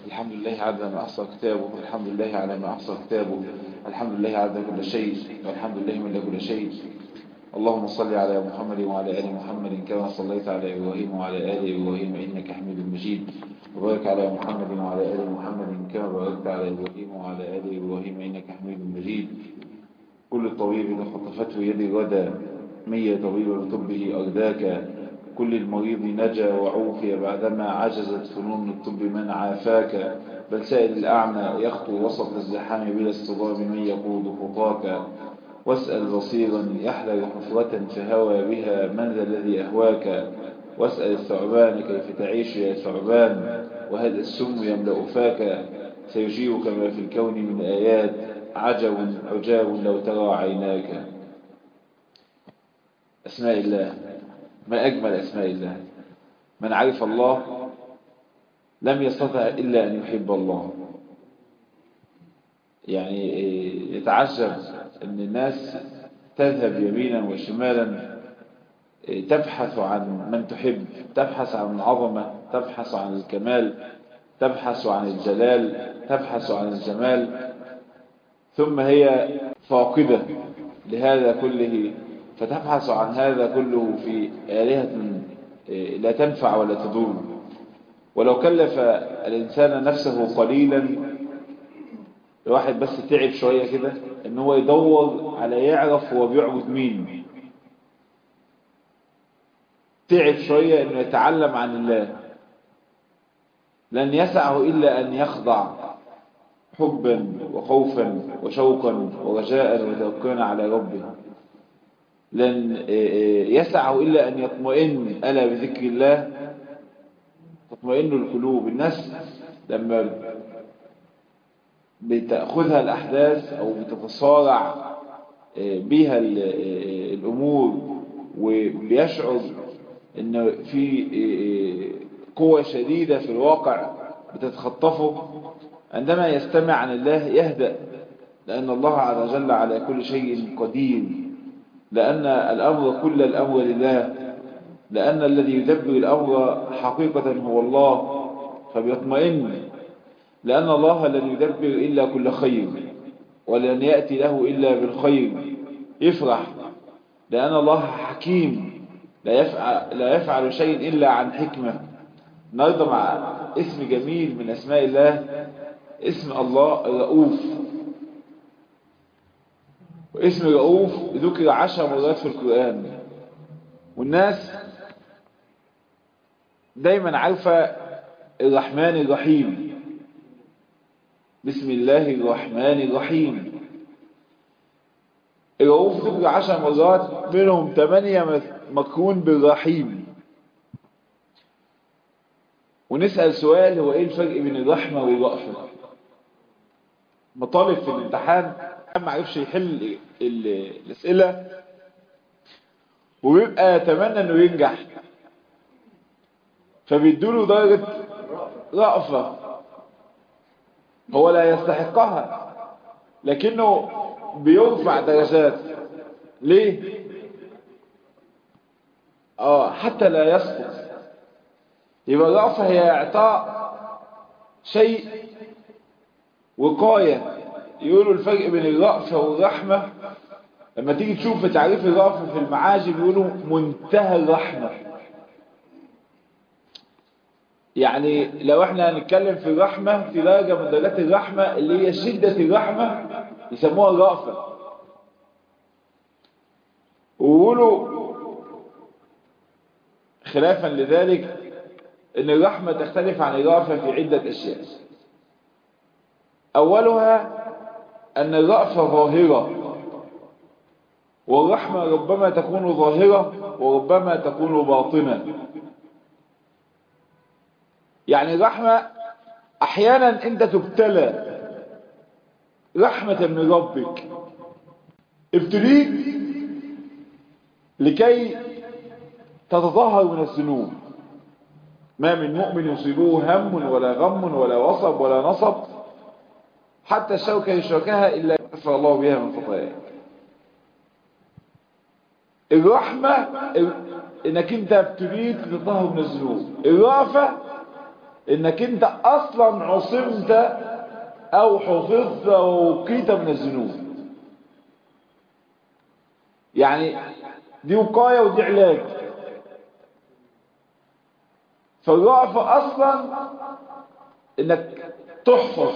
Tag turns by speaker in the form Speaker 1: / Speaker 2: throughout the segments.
Speaker 1: الحمد لله على ما أحصى كتابه الحمد لله على ما أحصى كتابه الحمد لله على كل شيء والحمد لله من كل شيء اللهم صل على محمد وعلى آل محمد كما صليت على إبراهيم وعلى آل إبراهيم إنك حميد مجيد وبارك على محمد وعلى آل محمد كما باركت على إبراهيم وعلى آل إبراهيم إنك حميد مجيد كل الطبيب خطفته يدي غدا مية طبيب لطبه أرداك كل المريض نجا وعوفي بعدما عجزت فنون الطب من عافاك بل سائل الأعمى يخطو وسط الزحام بلا اصطدام من يقود خطاك واسأل بصيرا يحلل حفرة فهوى بها من ذا الذي أهواك واسأل الثعبان كيف تعيش يا ثعبان وهذا السم يملأ فاك سيجيبك ما في الكون من آيات عجب عجاب لو ترى عيناك أسماء الله ما أجمل أسماء الله من عرف الله لم يستطع إلا أن يحب الله يعني يتعجب أن الناس تذهب يمينا وشمالا تبحث عن من تحب تبحث عن العظمة تبحث عن الكمال تبحث عن الجلال تبحث عن الجمال ثم هي فاقدة لهذا كله فتبحث عن هذا كله في آلهة لا تنفع ولا تضر ولو كلف الإنسان نفسه قليلا الواحد بس تعب شوية كده ان هو يدور على يعرف هو بيعبد مين تعب شوية انه يتعلم عن الله لن يسعه إلا أن يخضع حبا وخوفا وشوقا ورجاء وتوكلا على ربه لن يسعه إلا أن يطمئن ألا بذكر الله تطمئن القلوب الناس لما بتأخذها الأحداث أو بتتصارع بها الأمور وبيشعر أن في قوة شديدة في الواقع بتتخطفه عندما يستمع عن الله يهدأ لأن الله عز وجل على كل شيء قدير لأن الأمر كل الأمر لله لأن الذي يدبر الأمر حقيقة هو الله فبيطمئن لأن الله لن يدبر إلا كل خير ولن يأتي له إلا بالخير يفرح لأن الله حكيم لا يفعل, لا يفعل شيء إلا عن حكمة النهارده مع اسم جميل من أسماء الله اسم الله الرؤوف واسم رؤوف ذكر عشر مرات في القرآن والناس دايما عارفة الرحمن الرحيم بسم الله الرحمن الرحيم الرؤوف ذكر عشر مرات منهم ثمانية مكرون بالرحيم ونسأل سؤال هو ايه الفرق بين الرحمة والرأفة مطالب في الامتحان ما عرفش يحل الاسئلة ويبقى يتمنى انه ينجح فبيدوله درجة رأفة هو لا يستحقها لكنه بيرفع درجات ليه اه حتى لا يسقط يبقى الرأفة هي اعطاء شيء وقاية يقولوا الفرق بين الرأفة والرحمة لما تيجي تشوف تعريف الرأفة في المعاجم يقولوا منتهى الرحمة يعني لو احنا هنتكلم في الرحمة في درجة من درجات الرحمة اللي هي شدة الرحمة يسموها الرأفة ويقولوا خلافا لذلك ان الرحمة تختلف عن الرأفة في عدة اشياء اولها ان الرأفة ظاهرة والرحمة ربما تكون ظاهرة وربما تكون باطنة يعني الرحمة احيانا انت تبتلى رحمة من ربك ابتليك لكي تتطهر من الذنوب ما من مؤمن يصيبه هم ولا غم ولا وصب ولا نصب حتى الشوكة يشوكها إلا يغفر الله بها من خطاياك الرحمة، الرحمة, الرحمة, الرحمة, الرحمة, الرحمة, الرحمة, الرحمة, الرحمة, الرحمة, الرحمة, الرحمة, الرحمة, الرحمة, الرحمة, الرحمة, الرحمة, الرحمة, الرحمة, الرحمة, انك انت بتريد تطهر من الذنوب الرأفة انك انت انك انت اصلا عصمت او حفظت ووقيت من الذنوب يعني دي وقاية ودي علاج فالرأفة اصلا انك تحفظ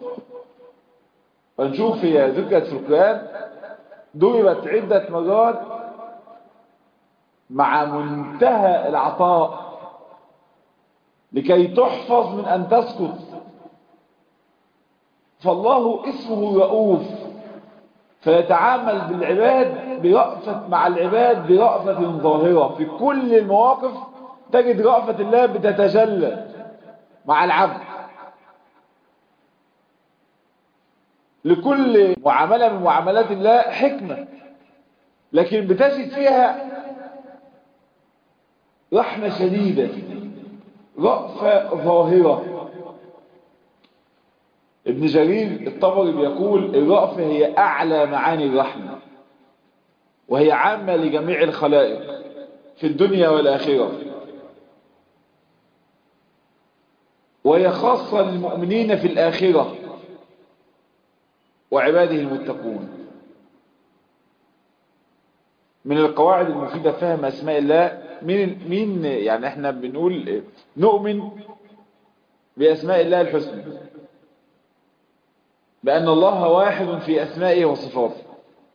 Speaker 1: ونشوف هي ذكرت في القرآن ضربت عدة مرات مع منتهى العطاء لكي تحفظ من أن تسقط فالله اسمه رؤوف فيتعامل بالعباد برأفة مع العباد برأفة ظاهرة في كل المواقف تجد رأفة الله بتتجلى مع العبد لكل معاملة من معاملات الله حكمة لكن بتجد فيها رحمة شديدة رأفة ظاهرة ابن جرير الطبري بيقول الرأفة هي أعلى معاني الرحمة وهي عامة لجميع الخلائق في الدنيا والآخرة وهي خاصة للمؤمنين في الآخرة وعباده المتقون من القواعد المفيدة فهم أسماء الله مين مين يعني احنا بنقول نؤمن بأسماء الله الحسنى بأن الله واحد في أسمائه وصفاته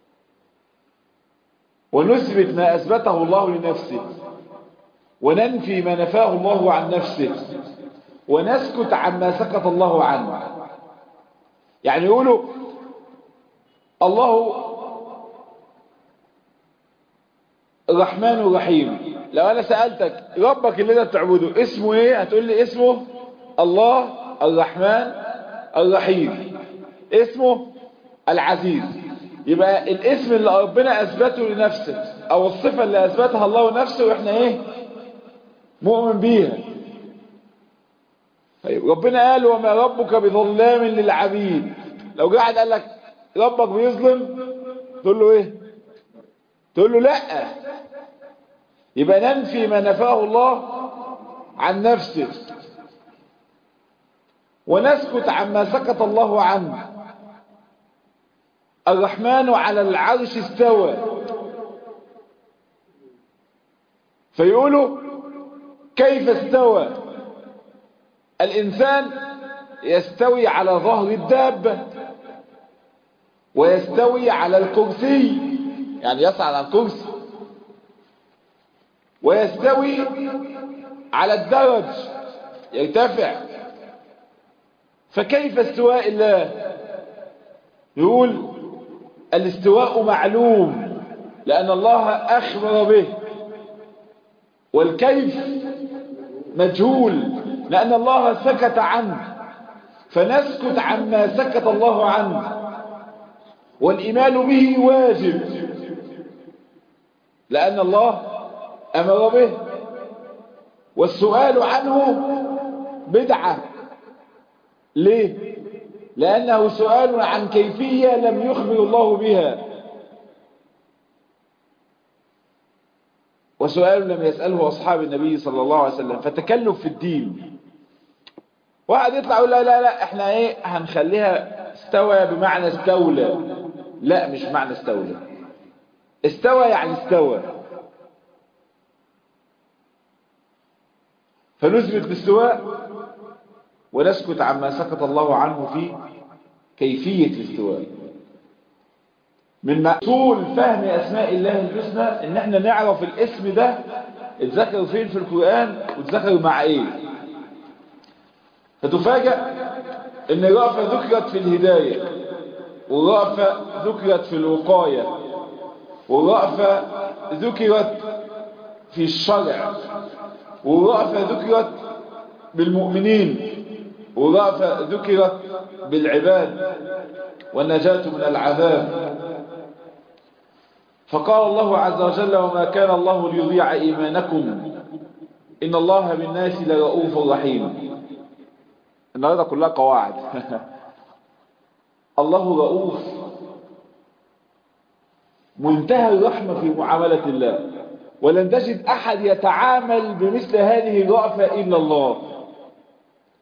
Speaker 1: ونثبت ما أثبته الله لنفسه وننفي ما نفاه الله عن نفسه ونسكت عما سكت الله عنه يعني يقولوا الله الرحمن الرحيم لو انا سألتك ربك اللي انت بتعبده اسمه ايه هتقول لي اسمه الله الرحمن الرحيم اسمه العزيز يبقى الاسم اللي ربنا اثبته لنفسه او الصفة اللي اثبتها الله لنفسه واحنا ايه مؤمن بيها طيب ربنا قال وما ربك بظلام للعبيد لو قاعد قال لك ربك بيظلم تقول له ايه تقول له لا يبقى ننفي ما نفاه الله عن نفسه ونسكت عما سكت الله عنه الرحمن على العرش استوى فيقولوا كيف استوى الإنسان يستوي على ظهر الدابة ويستوي على الكرسي يعني يصعد على الكرسي ويستوي على الدرج يرتفع فكيف استواء الله يقول الاستواء معلوم لأن الله أخبر به والكيف مجهول لأن الله سكت عنه فنسكت عما سكت الله عنه والإيمان به واجب لأن الله أمر به والسؤال عنه بدعة ليه لأنه سؤال عن كيفية لم يخبر الله بها وسؤال لم يسأله أصحاب النبي صلى الله عليه وسلم فتكلف في الدين واحد يطلع يقول لا لا لا احنا ايه هنخليها استوى بمعنى استولى لا مش معنى استولى استوى يعني استوى فنثبت الاستواء ونسكت عما سكت الله عنه في كيفية الاستواء من مقصول فهم أسماء الله الحسنى إن احنا نعرف الاسم ده اتذكر فين في القرآن واتذكر مع ايه فتفاجأ ان رأفة ذكرت في الهداية ورأفة ذكرت في الوقاية ورأفة ذكرت في الشرع ورأفة ذكرت بالمؤمنين ورأفة ذكرت بالعباد والنجاة من العذاب فقال الله عز وجل وما كان الله ليضيع إيمانكم إن الله بالناس لرؤوف رحيم النهاردة كلها قواعد الله رؤوف منتهى الرحمة في معاملة الله ولن تجد أحد يتعامل بمثل هذه الرأفة إلا الله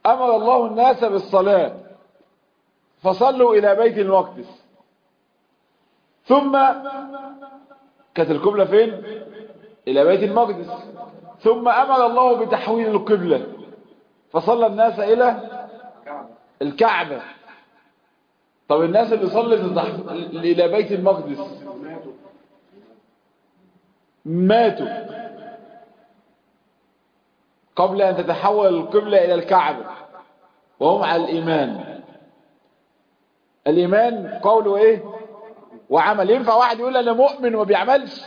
Speaker 1: أمر الله الناس بالصلاة فصلوا إلى بيت المقدس ثم كانت القبلة فين إلى بيت المقدس ثم أمر الله بتحويل القبلة فصلى الناس إلى الكعبة طب الناس اللي صلت إلى بيت المقدس ماتوا قبل أن تتحول القبلة إلى الكعبة وهم على الإيمان الإيمان قوله إيه وعمل ينفع واحد يقول أنا مؤمن وما بيعملش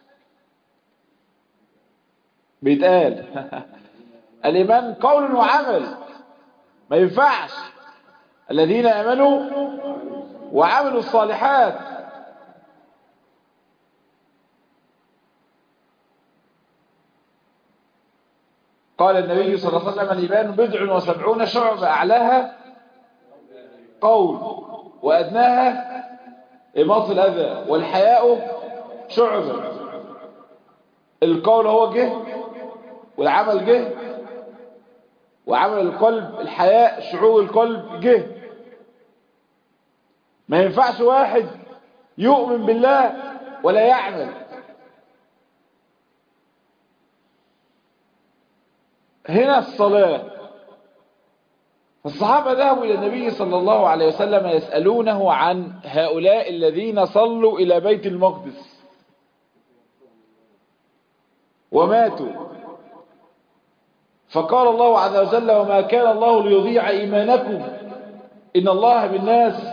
Speaker 1: بيتقال الإيمان قول وعمل ما ينفعش الذين آمنوا وعملوا الصالحات قال النبي صلى الله عليه وسلم الإيمان بضع وسبعون شعب أعلاها قول وأدناها إماط الأذى والحياء شعب القول هو جه والعمل جه وعمل القلب الحياء شعور القلب جه ما ينفعش واحد يؤمن بالله ولا يعمل هنا الصلاة الصحابة ذهبوا إلى النبي صلى الله عليه وسلم يسألونه عن هؤلاء الذين صلوا إلى بيت المقدس وماتوا فقال الله عز وجل وما كان الله ليضيع إيمانكم إن الله بالناس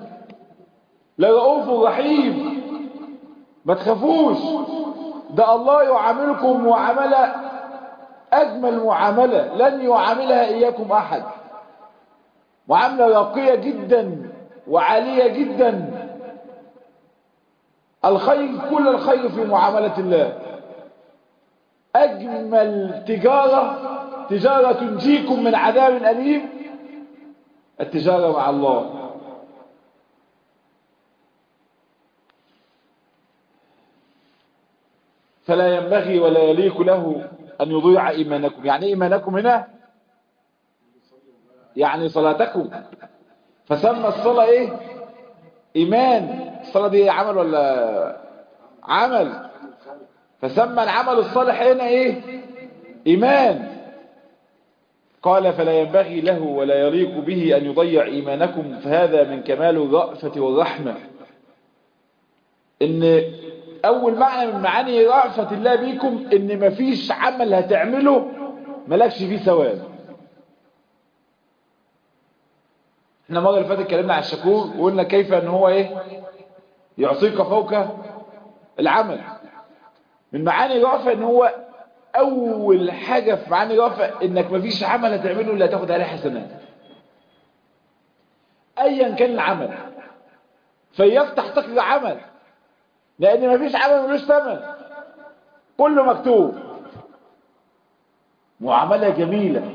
Speaker 1: لرؤوف رحيم ما تخافوش ده الله يعاملكم معاملة أجمل معاملة لن يعاملها إياكم أحد معاملة راقية جدا وعالية جدا الخير كل الخير في معاملة الله أجمل تجارة تجارة تنجيكم من عذاب أليم التجارة مع الله فلا ينبغي ولا يليق له أن يضيع إيمانكم يعني إيمانكم هنا يعني صلاتكم فسمى الصلاة إيه إيمان الصلاة دي عمل ولا عمل فسمى العمل الصالح هنا إيه إيمان قال فلا ينبغي له ولا يليق به أن يضيع إيمانكم فهذا من كمال الرأفة والرحمة إن أول معنى من معاني رأفة الله بيكم إن مفيش عمل هتعمله ملكش فيه ثواب احنا المرة اللي فاتت اتكلمنا عن الشكور وقلنا كيف ان هو ايه يعطيك فوق العمل من معاني رأفة ان هو اول حاجة في معاني رأفة انك مفيش عمل هتعمله اللي هتاخد عليه حسنات ايا كان العمل فيفتح تقرأ عمل لان مفيش عمل ملوش ثمن كله مكتوب معاملة جميلة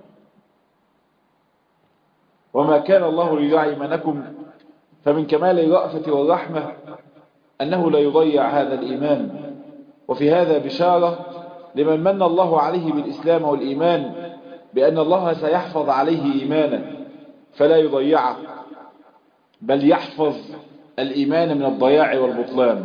Speaker 1: وما كان الله ليضيع ايمانكم فمن كمال الرأفة والرحمة أنه لا يضيع هذا الإيمان وفي هذا بشارة لمن من الله عليه بالإسلام والإيمان بأن الله سيحفظ عليه إيمانا فلا يضيعه بل يحفظ الإيمان من الضياع والبطلان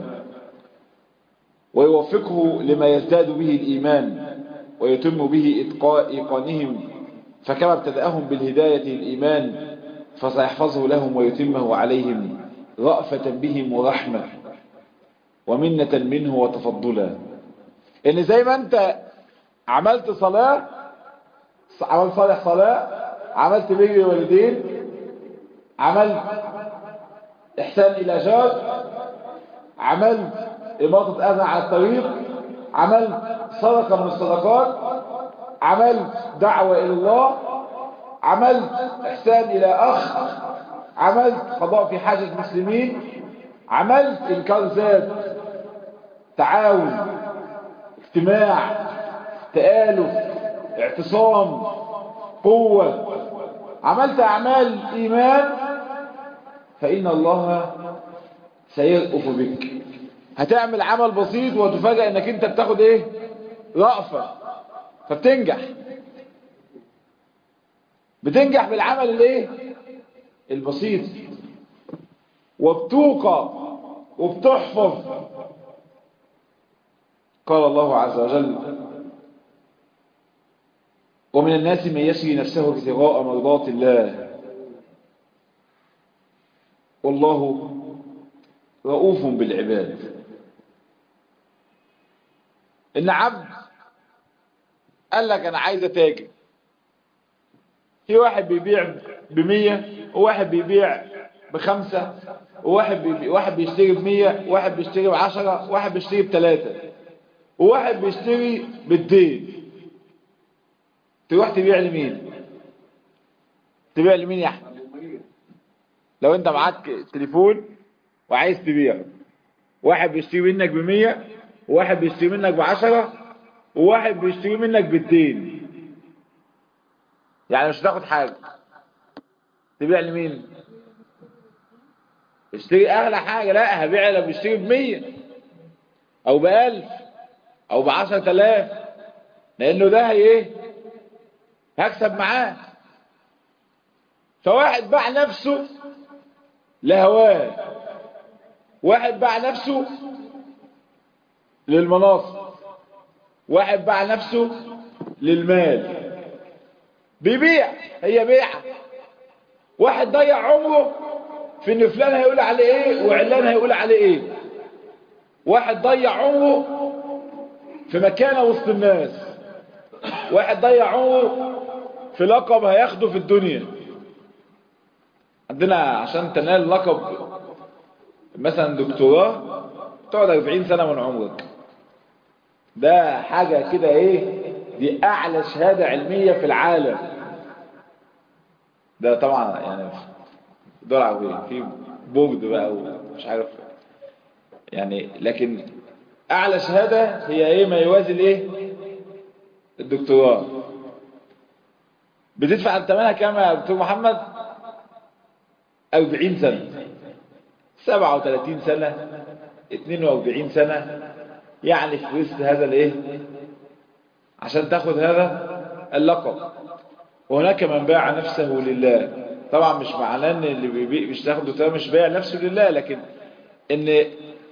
Speaker 1: ويوفقه لما يزداد به الإيمان ويتم به إتقاء إيقانهم فكما ابتدأهم بالهداية الإيمان فسيحفظه لهم ويتمه عليهم رأفة بهم ورحمة ومنة منه وتفضلا إن زي ما أنت عملت صلاة عملت صالح صلاة عملت بر والدين عملت إحسان إلى جار عملت إماطة أذى على الطريق عملت صدقة من الصدقات عملت دعوة إلى الله عملت إحسان إلى أخ عملت قضاء في حاجة المسلمين عملت إنكار ذات تعاون اجتماع تآلف اعتصام قوة عملت أعمال إيمان فإن الله سيرأف بك هتعمل عمل بسيط وتفاجأ انك انت بتاخد ايه رأفة فبتنجح بتنجح بالعمل الايه البسيط وبتوقى وبتحفظ قال الله عز وجل ومن الناس من يشري نفسه ابتغاء مرضات الله والله رؤوف بالعباد ان عبد قال لك انا عايز اتاجر في واحد بيبيع بمية وواحد بيبيع بخمسة وواحد بيبيع واحد بيشتري بمية واحد بيشتري بعشرة واحد بيشتري بتلاتة وواحد بيشتري بالدين تروح تبيع لمين تبيع لمين يا احمد لو انت معاك تليفون وعايز تبيع واحد بيشتري منك بمية وواحد بيشتري منك بعشرة وواحد بيشتري منك بالدين يعني مش هتاخد حاجة تبيع لمين اشتري اغلى حاجة لا هبيع لو بيشتري بمية او بألف او بعشرة الاف لانه ده هي ايه هكسب معاه فواحد باع نفسه لهواه واحد باع نفسه للمناصب واحد باع نفسه للمال بيبيع هي بيعة واحد ضيع عمره في ان فلان هيقول عليه ايه وعلان هيقول عليه ايه واحد ضيع عمره في مكانه وسط الناس واحد ضيع عمره في لقب هياخده في الدنيا عندنا عشان تنال لقب مثلا دكتوراه تقعد 40 سنة من عمرك ده حاجة كده ايه دي اعلى شهادة علمية في العالم ده طبعا يعني دول عربية في بورد بقى ومش عارف يعني لكن اعلى شهادة هي ايه ما يوازي الايه الدكتوراه بتدفع ثمنها كام يا دكتور محمد 40 سنة 37 سنة 42 سنة يعني في وسط هذا الايه عشان تاخد هذا اللقب وهناك من باع نفسه لله طبعا مش معناه ان اللي بيبيع مش تاخده ده مش بايع نفسه لله لكن ان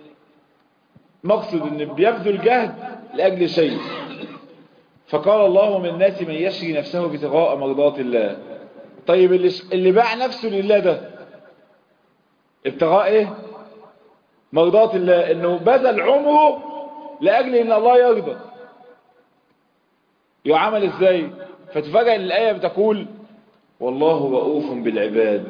Speaker 1: مقصد ان بيبذل جهد لاجل شيء فقال الله من الناس من يشري نفسه ابتغاء مرضات الله طيب اللي اللي باع نفسه لله ده ابتغاء ايه مرضات الله انه بذل عمره لاجل ان الله يرضى يعمل ازاي فتفاجئ الايه بتقول والله رؤوف بالعباد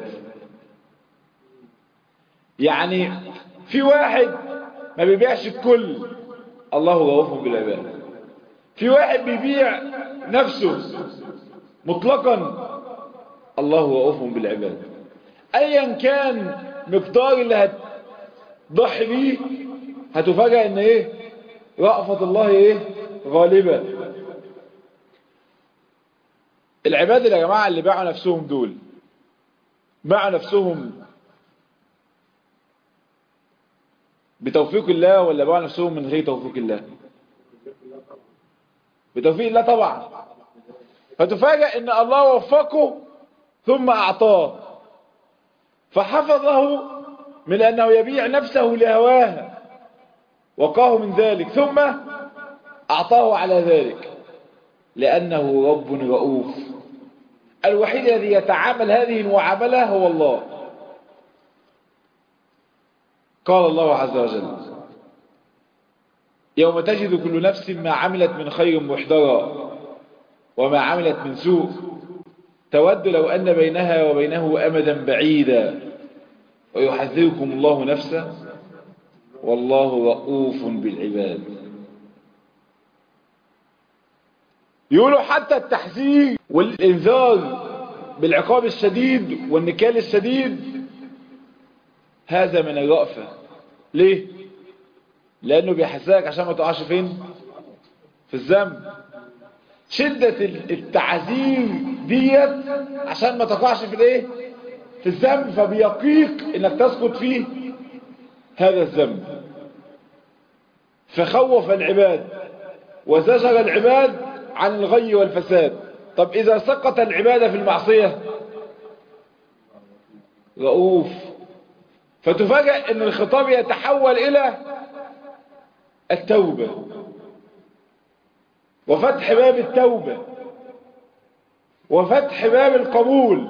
Speaker 1: يعني في واحد ما بيبيعش الكل الله رؤوف بالعباد في واحد بيبيع نفسه مطلقا الله رؤوف بالعباد ايا كان مقدار اللي هتضحي بيه هتفاجئ ان ايه رأفة الله ايه غالبة العباد يا جماعة اللي باعوا نفسهم دول باعوا نفسهم بتوفيق الله ولا باعوا نفسهم من غير توفيق الله بتوفيق الله طبعا فتفاجأ ان الله وفقه ثم اعطاه فحفظه من انه يبيع نفسه لهواه وقاه من ذلك ثم اعطاه على ذلك لانه رب رؤوف الوحيد الذي يتعامل هذه المعاملة هو الله قال الله عز وجل يوم تجد كل نفس ما عملت من خير محضرا وما عملت من سوء تود لو أن بينها وبينه أمدا بعيدا ويحذركم الله نفسه والله رؤوف بالعباد يقولوا حتى التحذير والإنذار بالعقاب الشديد والنكال الشديد هذا من الرأفة ليه؟ لأنه بيحسسك عشان ما تقعش فين؟ في الذنب شدة التعذير ديت عشان ما تقعش في الايه؟ في الذنب فبيقيك انك تسقط فيه هذا الذنب فخوف العباد وزجر العباد عن الغي والفساد طب إذا سقط العبادة في المعصية رؤوف فتفاجأ أن الخطاب يتحول إلى التوبة وفتح باب التوبة وفتح باب القبول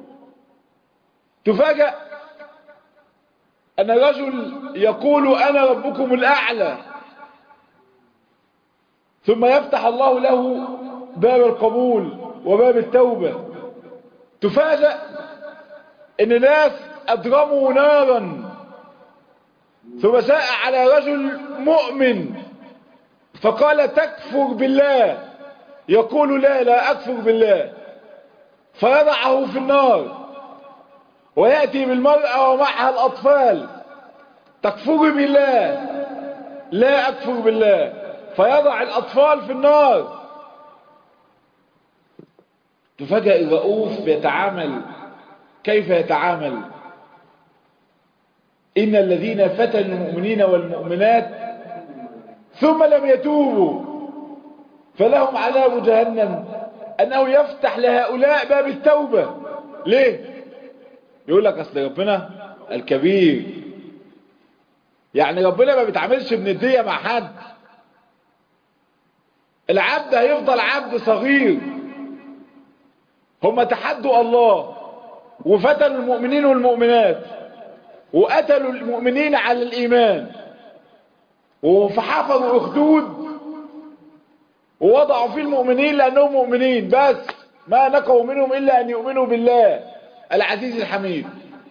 Speaker 1: تفاجأ أن رجل يقول أنا ربكم الأعلى ثم يفتح الله له باب القبول وباب التوبة تفاجأ أن ناس أضرموا نارا ثم جاء على رجل مؤمن فقال تكفر بالله يقول لا لا أكفر بالله فيضعه في النار ويأتي بالمرأة ومعها الأطفال تكفر بالله لا أكفر بالله فيضع الأطفال في النار تفاجأ الرؤوف يتعامل كيف يتعامل إن الذين فتنوا المؤمنين والمؤمنات ثم لم يتوبوا فلهم عذاب جهنم أنه يفتح لهؤلاء باب التوبة ليه يقول لك أصل ربنا الكبير يعني ربنا ما بيتعاملش بندية مع حد العبد هيفضل عبد صغير هم تحدوا الله وفتنوا المؤمنين والمؤمنات وقتلوا المؤمنين على الإيمان وفحفظوا أخدود ووضعوا في المؤمنين لأنهم مؤمنين بس ما نقوا منهم إلا أن يؤمنوا بالله العزيز الحميد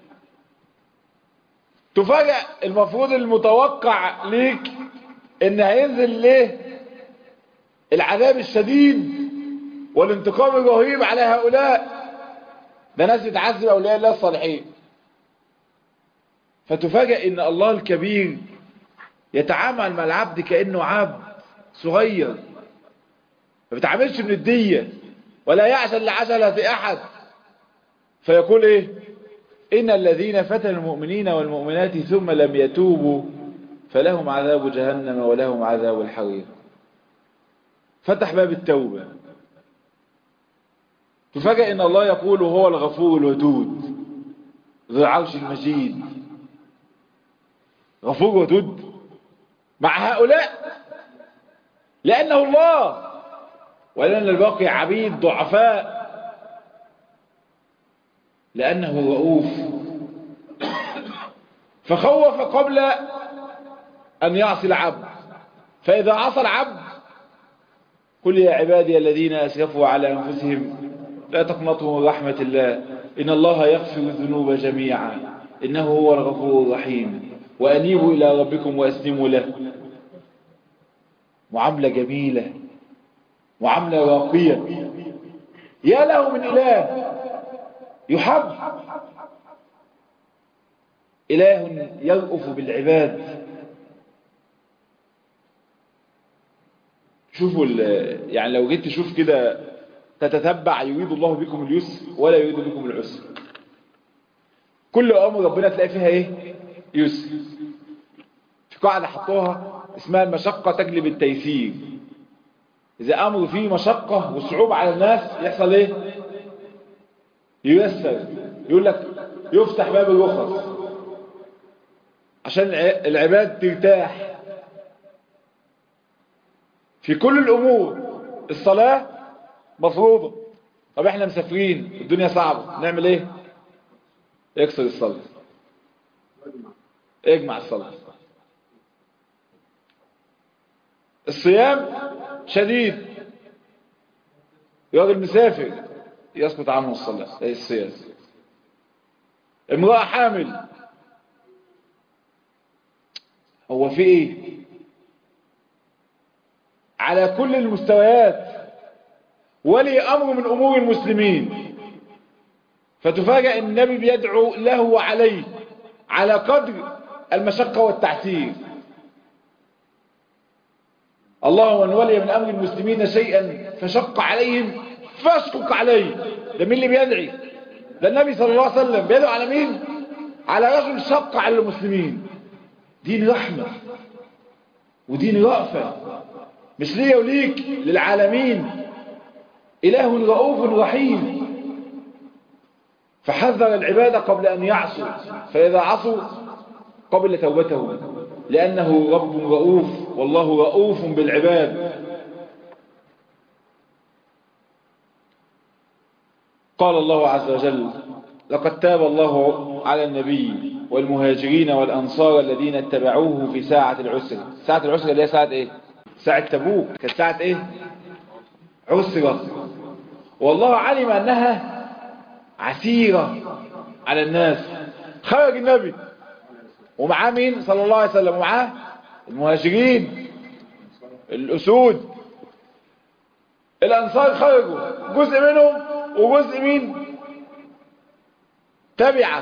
Speaker 1: تفاجأ المفروض المتوقع ليك ان هينزل ليه العذاب الشديد والانتقام الرهيب على هؤلاء ده ناس بتعذب اولياء الله الصالحين فتفاجأ ان الله الكبير يتعامل مع العبد كأنه عبد صغير ما بيتعاملش من الدية ولا يعجل لعجلة احد فيقول ايه ان الذين فتنوا المؤمنين والمؤمنات ثم لم يتوبوا فلهم عذاب جهنم ولهم عذاب الحريق فتح باب التوبة تفاجأ ان الله يقول هو الغفور الودود ذو العرش المجيد غفور ودود مع هؤلاء لأنه الله ولأن الباقي عبيد ضعفاء لأنه رؤوف فخوف قبل أن يعصي العبد فإذا عصى العبد قل يا عبادي الذين أسرفوا على أنفسهم لا تقنطوا من رحمة الله إن الله يغفر الذنوب جميعا إنه هو الغفور الرحيم وأنيبوا إلى ربكم وأسلموا له معاملة جميلة معاملة راقية يا له من إله يحب إله يرأف بالعباد شوفوا يعني لو جيت تشوف كده تتتبع يريد الله بكم اليسر ولا يريد بكم العسر كل أمر ربنا تلاقي فيها إيه يسر في قاعدة حطوها اسمها المشقة تجلب التيسير إذا أمر فيه مشقة وصعوبة على الناس يحصل إيه ييسر يقول لك يفتح باب الرخص عشان العباد ترتاح في كل الأمور الصلاة مفروضة طب احنا مسافرين الدنيا صعبة نعمل ايه اكسر الصلاة اجمع الصلاة الصيام شديد راجل مسافر يسقط عنه الصلاة الصيام امرأة حامل هو في ايه على كل المستويات ولي امر من امور المسلمين فتفاجأ النبي بيدعو له وعليه على قدر المشقة والتعسير الله من ولي من امر المسلمين شيئا فشق عليهم فاشقق عليه ده مين اللي بيدعي ده النبي صلى الله عليه وسلم بيدعو على مين على رجل شق على المسلمين دين رحمة ودين رأفة مش ليا وليك للعالمين إله رؤوف رحيم فحذر العباد قبل أن يعصوا فإذا عصوا قبل توبتهم لأنه رب رؤوف والله رؤوف بالعباد قال الله عز وجل لقد تاب الله على النبي والمهاجرين والأنصار الذين اتبعوه في ساعة العسر ساعة العسر اللي هي ساعة ايه ساعة تبوك كانت ساعة ايه عسرة والله علم أنها عسيرة على الناس خرج النبي ومعاه مين صلى الله عليه وسلم ومعاه المهاجرين الأسود الأنصار خرجوا جزء منهم وجزء مين تبعه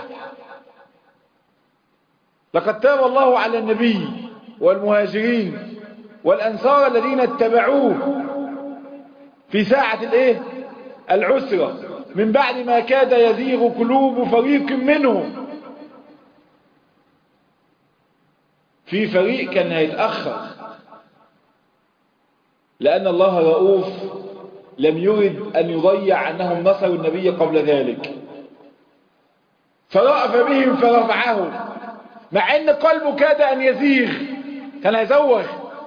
Speaker 1: لقد تاب الله على النبي والمهاجرين والأنصار الذين اتبعوه في ساعة الايه العسرة من بعد ما كاد يزيغ قلوب فريق منهم في فريق كان هيتأخر لأن الله رؤوف لم يرد أن يضيع أنهم نصروا النبي قبل ذلك فرأف بهم فرفعهم مع أن قلبه كاد أن يزيغ كان هيزوغ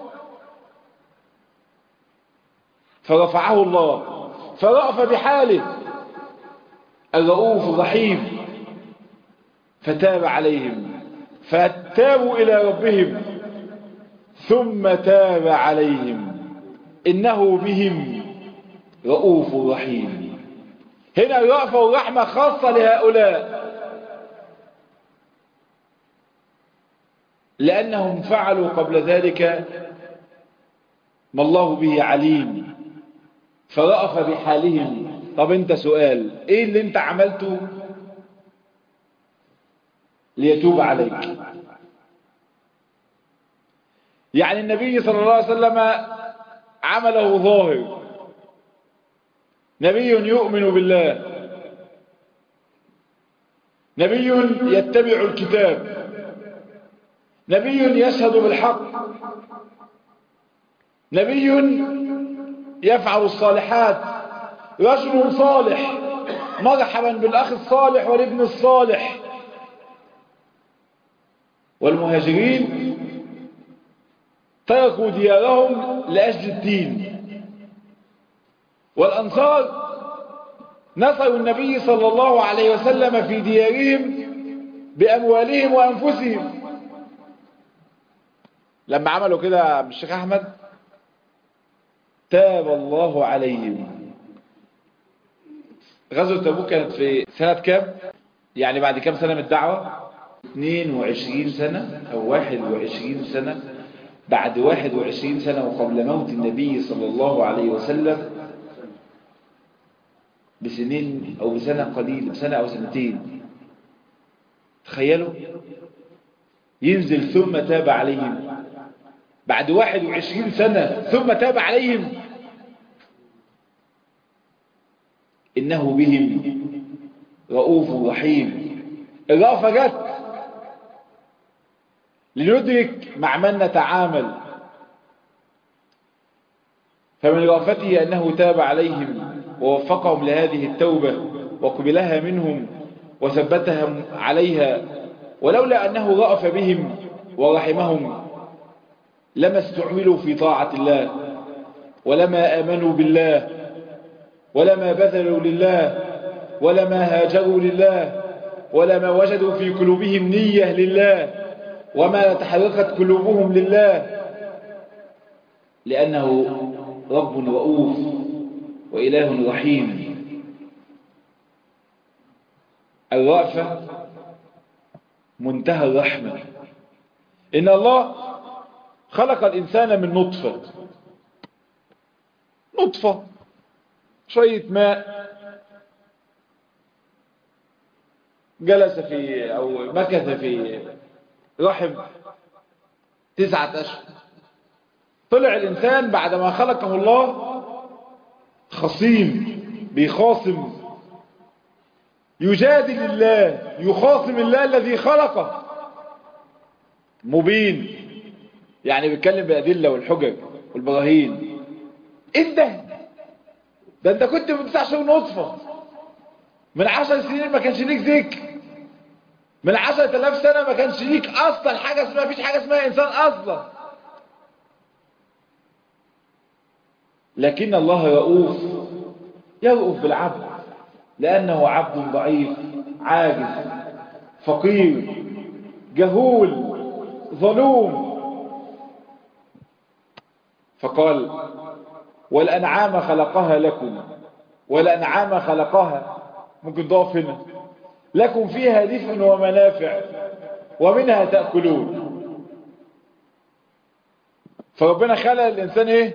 Speaker 1: فرفعه الله فرأف بحاله الرؤوف الرحيم فتاب عليهم فتابوا إلى ربهم ثم تاب عليهم إنه بهم رؤوف رحيم هنا الرأفة والرحمة خاصة لهؤلاء لأنهم فعلوا قبل ذلك ما الله به عليم فرأف بحالهم طب انت سؤال ايه اللي انت عملته ليتوب عليك يعني النبي صلى الله عليه وسلم عمله ظاهر نبي يؤمن بالله نبي يتبع الكتاب نبي يشهد بالحق نبي يفعل الصالحات رجل صالح مرحبا بالأخ الصالح والابن الصالح والمهاجرين تركوا ديارهم لأجل الدين والأنصار نصروا النبي صلى الله عليه وسلم في ديارهم بأموالهم وأنفسهم لما عملوا كده بالشيخ أحمد تاب الله عليهم غزوة تبوك كانت في سنة كام يعني بعد كام سنة من الدعوة 22 سنة أو 21 سنة بعد 21 سنة وقبل موت النبي صلى الله عليه وسلم بسنين أو بسنة قليل بسنة أو سنتين تخيلوا ينزل ثم تاب عليهم بعد 21 سنة ثم تاب عليهم إنه بهم رؤوف رحيم الرأفة جت لندرك مع من نتعامل فمن رأفته أنه تاب عليهم ووفقهم لهذه التوبة وقبلها منهم وثبتهم عليها ولولا أنه رأف بهم ورحمهم لما استعملوا في طاعة الله ولما آمنوا بالله ولما بذلوا لله ولما هاجروا لله ولما وجدوا في قلوبهم نية لله وما تحركت قلوبهم لله لأنه رب رؤوف وإله رحيم الرأفة منتهى الرحمة إن الله خلق الإنسان من نطفة نطفة شوية ماء جلس في أو مكث في رحم تسعة أشهر طلع الإنسان بعدما خلقه الله خصيم بيخاصم يجادل الله يخاصم الله الذي خلقه مبين يعني بيتكلم بأدلة والحجج والبراهين ايه ده ده انت كنت من تسع شهور نطفة من عشر سنين ما كانش ليك ذكر من عشرة آلاف سنة ما كانش ليك أصلا حاجة اسمها فيش حاجة اسمها إنسان أصلا لكن الله رؤوف يرؤوف بالعبد لأنه عبد ضعيف عاجز فقير جهول ظلوم فقال والأنعام خلقها لكم والأنعام خلقها ممكن ضعف هنا لكم فيها دفء ومنافع ومنها تأكلون فربنا خلق الإنسان إيه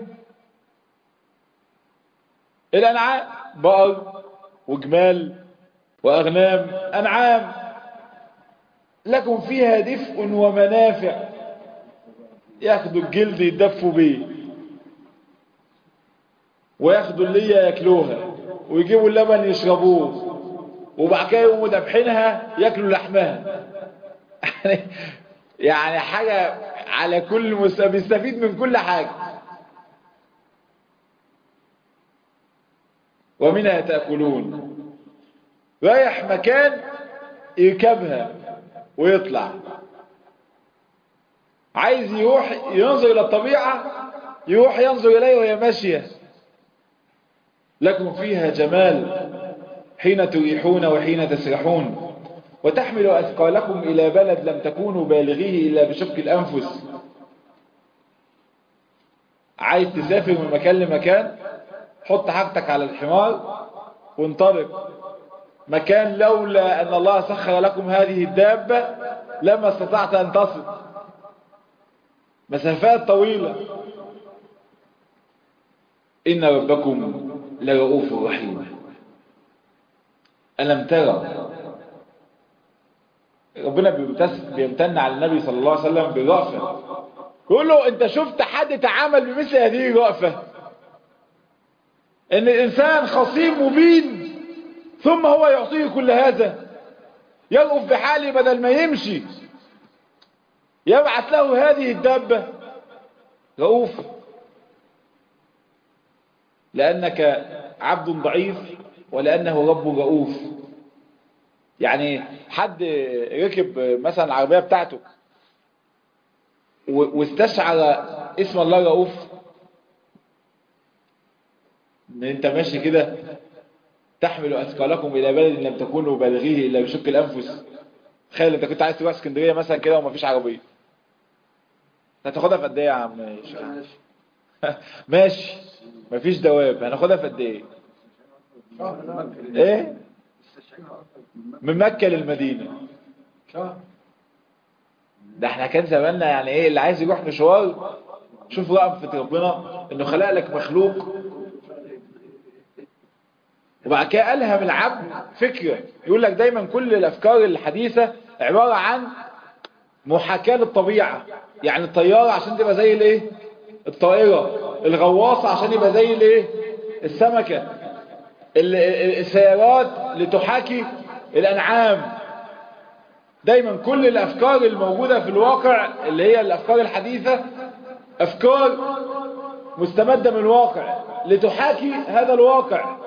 Speaker 1: الأنعام بقر وجمال وأغنام أنعام لكم فيها دفء ومنافع ياخدوا الجلد يدفوا بيه وياخدوا اللية ياكلوها ويجيبوا اللبن يشربوه وبعد كده يقوموا دبحينها ياكلوا لحمها يعني حاجة على كل مستوى بيستفيد من كل حاجة ومنها تأكلون رايح مكان يركبها ويطلع عايز يروح ينظر إلى الطبيعة يروح ينظر إليه وهي ماشية لكم فيها جمال حين تريحون وحين تسرحون وتحمل أثقالكم إلى بلد لم تكونوا بالغيه إلا بشق الأنفس عايز تسافر من مكان لمكان حط حاجتك على الحمار وانطلق مكان لولا أن الله سخر لكم هذه الدابة لما استطعت أن تصل مسافات طويلة إن ربكم لرؤوف رحيم ألم ترى ربنا بيمتن على النبي صلى الله عليه وسلم بالرأفة يقول له انت شفت حد تعامل بمثل هذه الرأفة ان الانسان خصيم مبين ثم هو يعطيه كل هذا يرأف بحاله بدل ما يمشي يبعث له هذه الدابة رؤوف لأنك عبد ضعيف ولأنه رب رؤوف يعني حد ركب مثلا العربية بتاعته واستشعر اسم الله رؤوف ان انت ماشي كده تحمل اثقالكم الى بلد لم تكونوا بالغيه الا بشق الانفس تخيل انت كنت عايز تروح اسكندريه مثلا كده ومفيش عربيه هتاخدها في قد ايه يا عم ماشي مفيش دواب هناخدها في قد ايه ايه من مكة للمدينة ده احنا كان زماننا يعني ايه اللي عايز يروح مشوار شوف رأفة ربنا انه خلق لك مخلوق وبعد كده ألهم العبد فكرة يقول لك دايما كل الأفكار الحديثة عبارة عن محاكاة للطبيعة يعني الطيارة عشان تبقى زي الايه الطائرة الغواصة عشان يبقى زي الايه السمكة السيارات لتحاكي الأنعام دايما كل الأفكار الموجودة في الواقع اللي هي الأفكار الحديثة أفكار مستمدة من الواقع لتحاكي هذا الواقع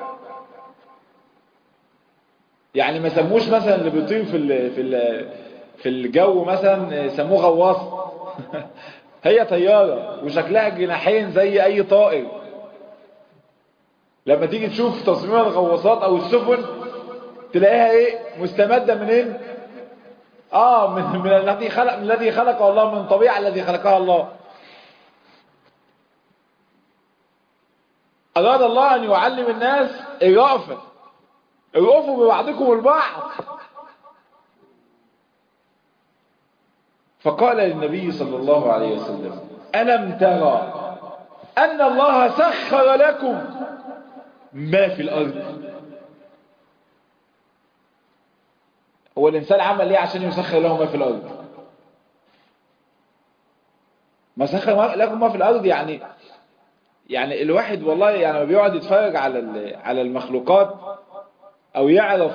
Speaker 1: يعني ما سموش مثلا اللي بيطير في ال في ال في الجو مثلا سموه غواص هي طيارة وشكلها جناحين زي أي طائر لما تيجي تشوف تصميم الغواصات او السفن تلاقيها ايه مستمدة منين اه من, من الذي خلق من الذي خلقه الله من طبيعة الذي خلقها الله اراد الله ان يعلم الناس الرأفة الرأفوا ببعضكم البعض فقال للنبي صلى الله عليه وسلم ألم ترى أن الله سخر لكم ما في الأرض هو الإنسان عمل ليه عشان يسخر له ما في الأرض ما سخر لكم ما في الأرض يعني يعني الواحد والله يعني بيقعد يتفرج على على المخلوقات أو يعرف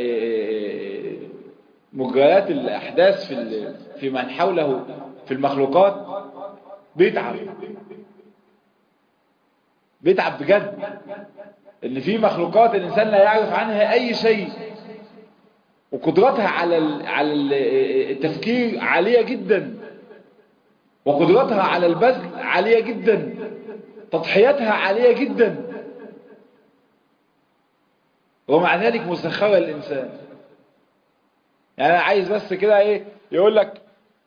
Speaker 1: مجريات الأحداث في في من حوله في المخلوقات بيتعب بيتعب بجد ان في مخلوقات الانسان لا يعرف عنها اي شيء وقدرتها على على التفكير عالية جدا وقدرتها على البذل عالية جدا تضحياتها عالية جدا ومع ذلك مسخرة للإنسان يعني أنا عايز بس كده إيه يقول لك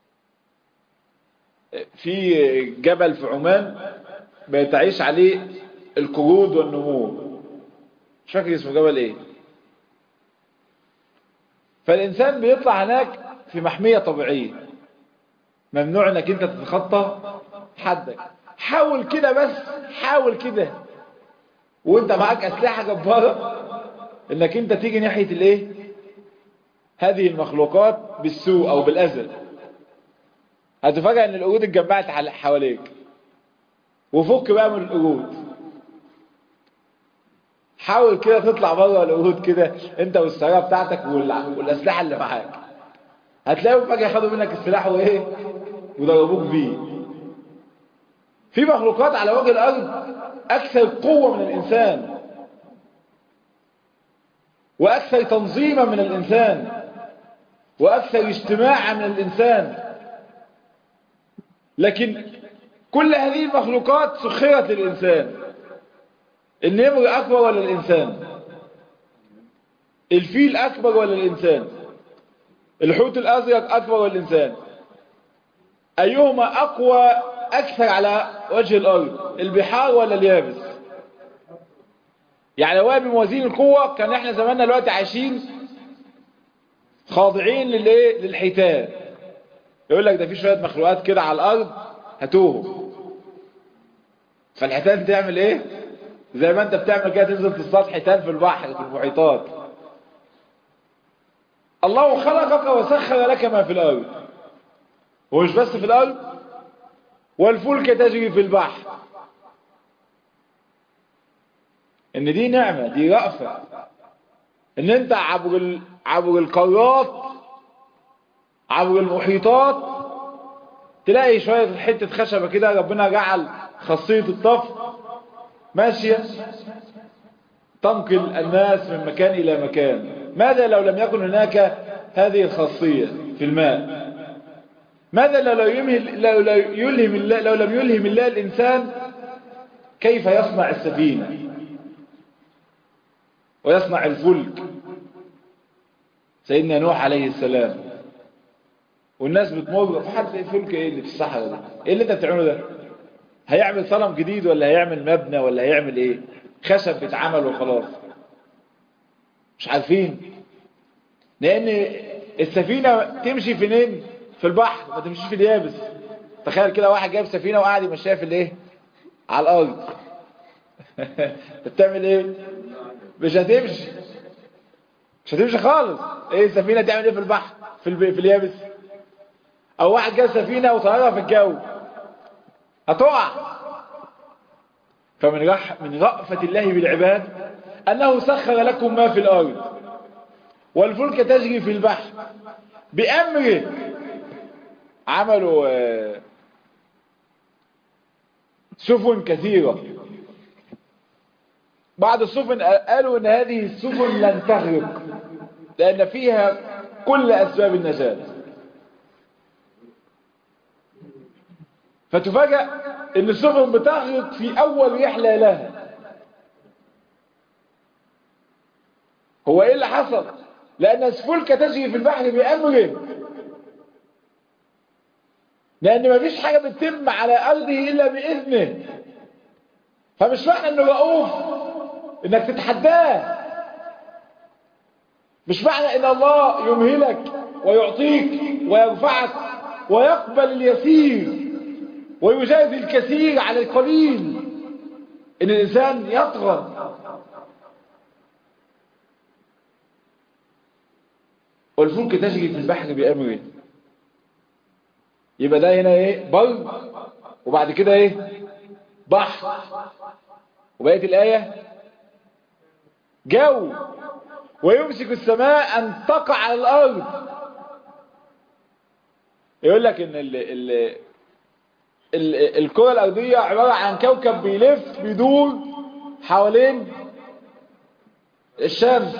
Speaker 1: في جبل في عمان بيتعيش عليه القرود والنمور مش فاكر اسمه جبل ايه فالإنسان بيطلع هناك في محمية طبيعية ممنوع انك انت تتخطى حدك حاول كده بس حاول كده وانت معاك اسلحة جبارة انك انت تيجي ناحية الايه هذه المخلوقات بالسوء او بالاذى هتفاجئ ان القرود اتجمعت حواليك وفك بقى من القرود حاول كده تطلع بره القرود كده انت والسياره بتاعتك والاسلحه اللي معاك هتلاقيهم فجاه خدوا منك السلاح وايه وضربوك بيه في مخلوقات على وجه الارض اكثر قوه من الانسان واكثر تنظيما من الانسان واكثر اجتماعا من الانسان لكن كل هذه المخلوقات سخرت للإنسان النمر أكبر ولا الإنسان الفيل أكبر ولا الإنسان الحوت الأزرق أكبر ولا الإنسان أيهما أقوى أكثر على وجه الأرض البحار ولا اليابس يعني لو بموازين القوة كان احنا زماننا دلوقتي عايشين خاضعين للايه للحيتان يقول لك ده في شوية مخلوقات كده على الأرض هاتوهم فالحيتان تعمل ايه زي ما انت بتعمل كده تنزل تصطاد حيتان في البحر في المحيطات الله خلقك وسخر لك ما في الأرض ومش بس في الأرض والفلك تجري في البحر ان دي نعمة دي رأفة ان انت عبر, ال... عبر القارات عبر المحيطات تلاقي شوية حتة خشبة كده ربنا جعل خاصية الطف ماشية تنقل الناس من مكان إلى مكان ماذا لو لم يكن هناك هذه الخاصية في الماء ماذا لو, لو, يمهل لو, لو, يلهم الله لو لم يلهم الله الإنسان كيف يصنع السفينة ويصنع الفلك سيدنا نوح عليه السلام والناس بتمر في حد الفلك ايه اللي في الصحراء ده ايه اللي انت بتعمله ده هيعمل صنم جديد ولا هيعمل مبنى ولا هيعمل ايه خشب بيتعمل وخلاص مش عارفين لان السفينة تمشي فين في البحر ما تمشيش في اليابس تخيل كده واحد جايب سفينة وقاعد يمشيها في الايه على الارض بتعمل ايه مش هتمشي مش هتمشي خالص ايه السفينة تعمل ايه في البحر في, الب... في اليابس او واحد جاب سفينة وطيارها في الجو هتقع فمن رح من رأفة الله بالعباد أنه سخر لكم ما في الأرض والفلك تجري في البحر بأمره عملوا سفن كثيرة بعض السفن قالوا ان هذه السفن لن تغرق لأن فيها كل أسباب النجاة فتفاجأ ان السفن بتغرق في اول رحلة لها هو ايه اللي حصل لان الفلك تجري في البحر بامره لان مفيش حاجة بتتم على ارضه الا باذنه فمش معنى انه رؤوف انك تتحداه مش معنى ان الله يمهلك ويعطيك ويرفعك ويقبل اليسير ويجازي الكثير على القليل ان الانسان يطغى والفلك تجري في البحر بأمره يبقى ده هنا ايه بر وبعد كده ايه بحر وبقيت الآية جو ويمسك السماء أن تقع على الأرض يقول لك ان ال ال الكرة الأرضية عبارة عن كوكب بيلف بيدور حوالين الشمس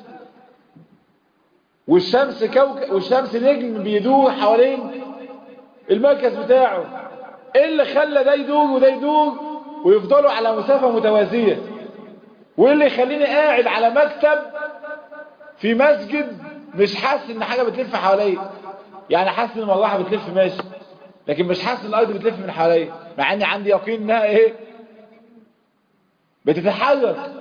Speaker 1: والشمس كوكب والشمس نجم بيدور حوالين المركز بتاعه ايه اللي خلى ده يدور وده يدور ويفضلوا على مسافة متوازية وايه اللي يخليني قاعد على مكتب في مسجد مش حاسس ان حاجة بتلف حواليا يعني حاسس ان المروحة بتلف ماشي لكن مش حاسس ان الارض بتلف من حواليا مع اني عندي يقين انها ايه بتتحرك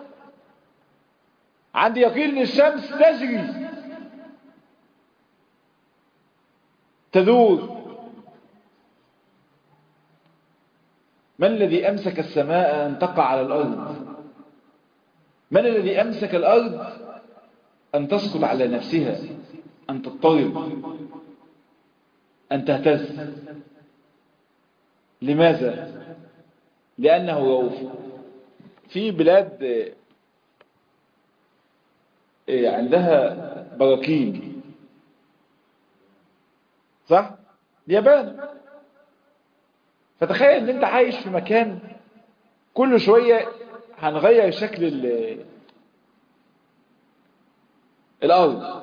Speaker 1: عندي يقين ان الشمس تجري تدور من الذي أمسك السماء أن تقع على الأرض من الذي أمسك الأرض أن تسقط على نفسها أن تضطرب أن تهتز لماذا لأنه رؤوف في بلاد عندها براكين صح اليابان فتخيل ان انت عايش في مكان كل شوية هنغير شكل ال الارض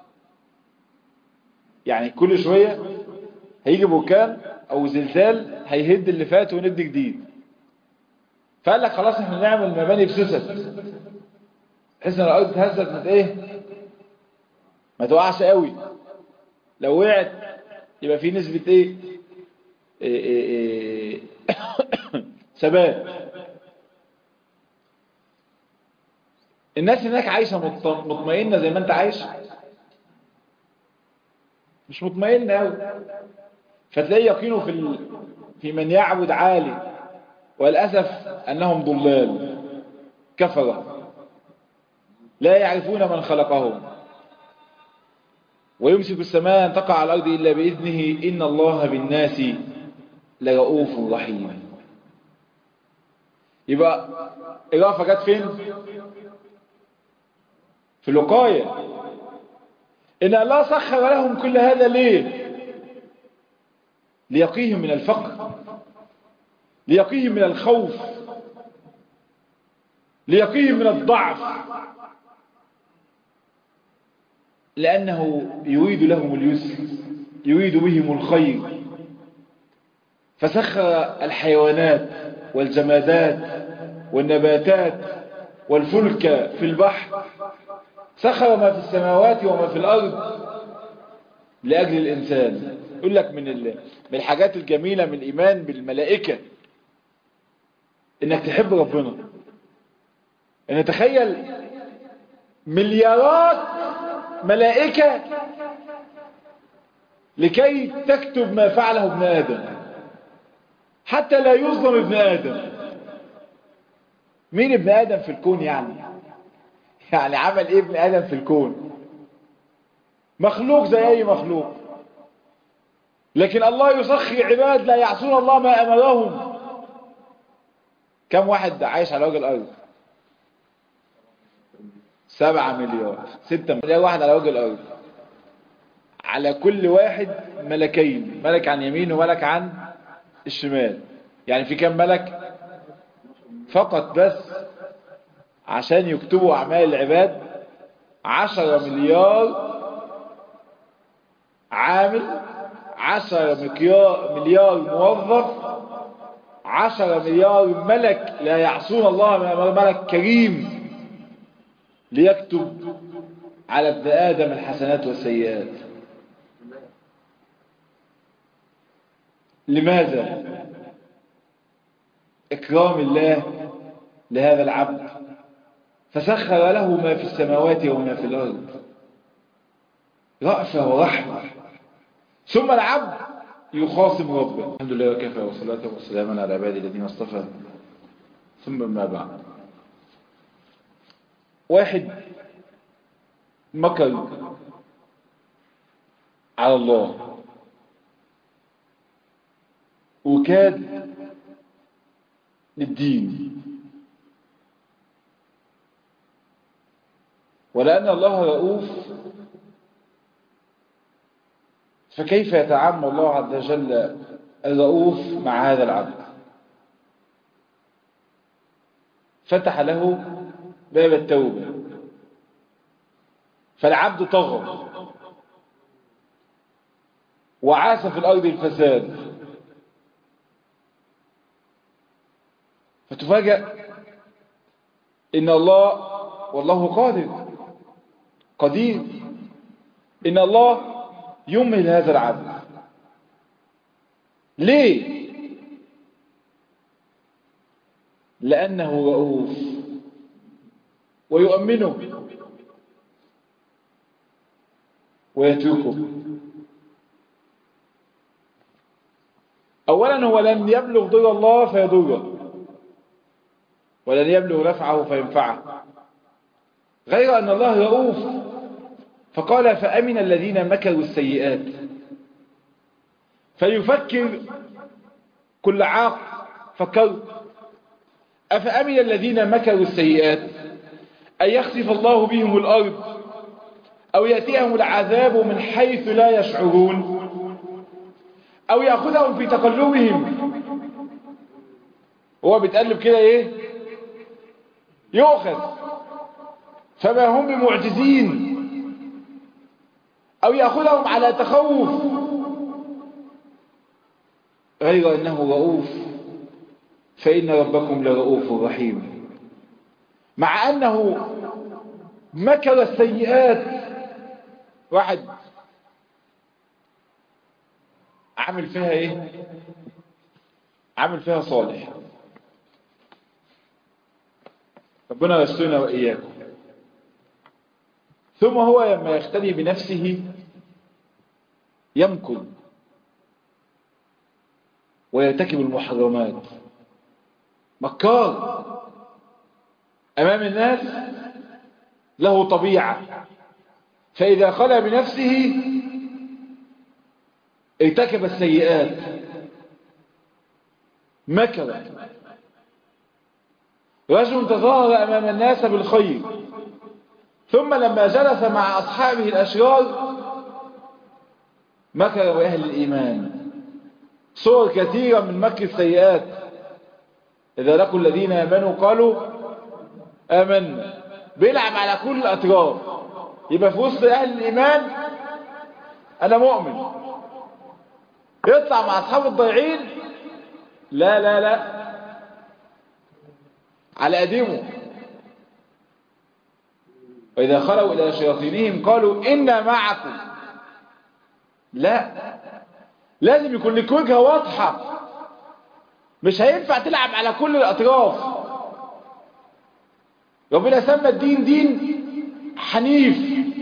Speaker 1: يعني كل شوية هيجي بركان او زلزال هيهد اللي فات وند جديد فقال لك خلاص احنا نعمل مباني بسوست بحيث ان الارض تهزت ما ايه ما توقعش قوي لو وقعت يبقى في نسبة ايه, إيه, إيه, إيه ثبات الناس هناك عايشة مطمئنة زي ما انت عايش مش مطمئنة قوي فتلاقي يقينه في ال... في من يعبد عالي وللأسف أنهم ضلال كفرة لا يعرفون من خلقهم ويمسك السماء أن تقع على الأرض إلا بإذنه إن الله بالناس لرؤوف رحيم يبقى إضافة جت فين في الوقاية إن الله سخر لهم كل هذا ليه ليقيهم من الفقر ليقيهم من الخوف ليقيهم من الضعف لأنه يريد لهم اليسر يريد بهم الخير فسخر الحيوانات والجمادات والنباتات والفلك في البحر سخر ما في السماوات وما في الأرض لأجل الإنسان يقول لك من من الحاجات الجميلة من الإيمان بالملائكة إنك تحب ربنا إن تخيل مليارات ملائكة لكي تكتب ما فعله ابن آدم حتى لا يظلم ابن آدم مين ابن آدم في الكون يعني يعني عمل ايه ابن آدم في الكون مخلوق زي اي مخلوق لكن الله يسخي عباد لا يعصون الله ما أمرهم كم واحد عايش على وجه الأرض سبعة مليار ستة مليار واحد على وجه الأرض على كل واحد ملكين ملك عن يمين وملك عن الشمال يعني في كم ملك فقط بس عشان يكتبوا أعمال العباد عشرة مليار عامل عشرة مليار موظف عشرة مليار ملك لا يعصون الله من ملك كريم ليكتب على ابن آدم الحسنات والسيئات لماذا إكرام الله لهذا العبد فسخر له ما في السماوات وما في الأرض رأفة ورحمة ثم العبد يخاصم ربه الحمد لله وكفى وصلاة وسلاما على عبادي الذين اصطفى ثم ما بعد واحد مكر على الله وكاد للدين ولأن الله رؤوف فكيف يتعامل الله عز وجل الرؤوف مع هذا العبد فتح له باب التوبة فالعبد طغى وعاش في الأرض الفساد فتفاجأ إن الله والله قادر قدير إن الله يمهل هذا العبد ليه لأنه رؤوف ويؤمنه ويتركه أولا هو لن يبلغ ضر الله فيضره ولن يبلغ نفعه فينفعه غير أن الله رؤوف فقال فأمن الذين مكروا السيئات فليفكر كل عاق فكر أفأمن الذين مكروا السيئات أن يخسف الله بهم الأرض أو يأتيهم العذاب من حيث لا يشعرون أو يأخذهم في تقلبهم هو بيتقلب كده إيه يؤخذ فما هم بمعجزين أو يأخذهم على تخوف غير أنه رؤوف فإن ربكم لرؤوف رحيم مع أنه مكر السيئات واحد عامل فيها ايه عامل فيها صالح ربنا يسترنا وإياكم ثم هو لما يختلي بنفسه يمكر ويرتكب المحرمات مكار أمام الناس له طبيعة فإذا خلى بنفسه ارتكب السيئات مكر رجل تظاهر أمام الناس بالخير ثم لما جلس مع أصحابه الأشرار مكر بأهل الإيمان صور كثيرة من مكر السيئات إذا لقوا الذين آمنوا قالوا آمنا بيلعب على كل الأطراف يبقى في وسط أهل الإيمان أنا مؤمن يطلع مع أصحاب الضيعين لا لا لا على قديمه وإذا خلوا إلى شياطينهم قالوا إنا معكم لا لازم يكون لك وجهة واضحة مش هينفع تلعب على كل الأطراف ربنا سمى الدين دين حنيف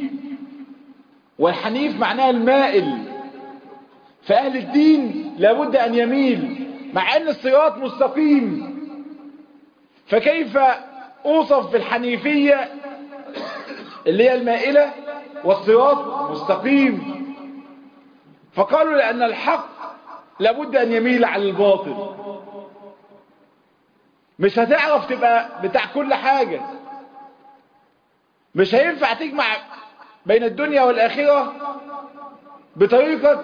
Speaker 1: والحنيف معناه المائل فأهل الدين لابد أن يميل مع أن الصراط مستقيم فكيف أوصف بالحنيفية اللي هي المائلة والصراط مستقيم فقالوا لأن الحق لابد أن يميل على الباطل مش هتعرف تبقى بتاع كل حاجة مش هينفع تجمع بين الدنيا والآخرة بطريقة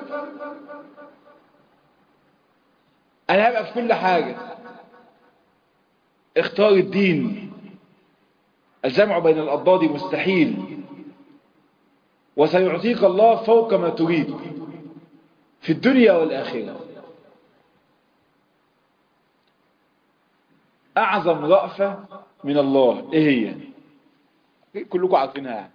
Speaker 1: أنا هبقى في كل حاجة اختار الدين الجمع بين الأضداد مستحيل وسيعطيك الله فوق ما تريد في الدنيا والآخرة أعظم رأفة من الله إيه هي كلكم عارفينها يعني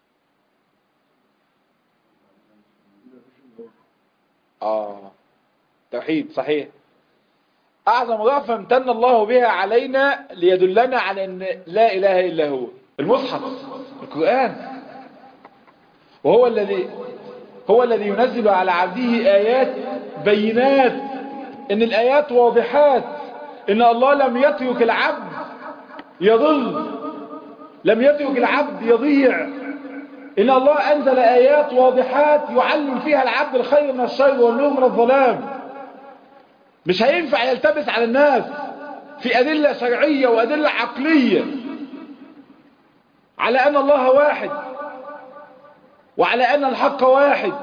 Speaker 1: آه توحيد صحيح أعظم رأفة امتن الله بها علينا ليدلنا على أن لا إله إلا هو المصحف القرآن وهو الذي هو الذي ينزل على عبده آيات بينات إن الآيات واضحات إن الله لم يترك العبد يضل لم يترك العبد يضيع إن الله أنزل آيات واضحات يعلم فيها العبد الخير من الشر والنور من الظلام مش هينفع يلتبس على الناس في أدلة شرعية وأدلة عقلية على أن الله واحد وعلى أن الحق واحد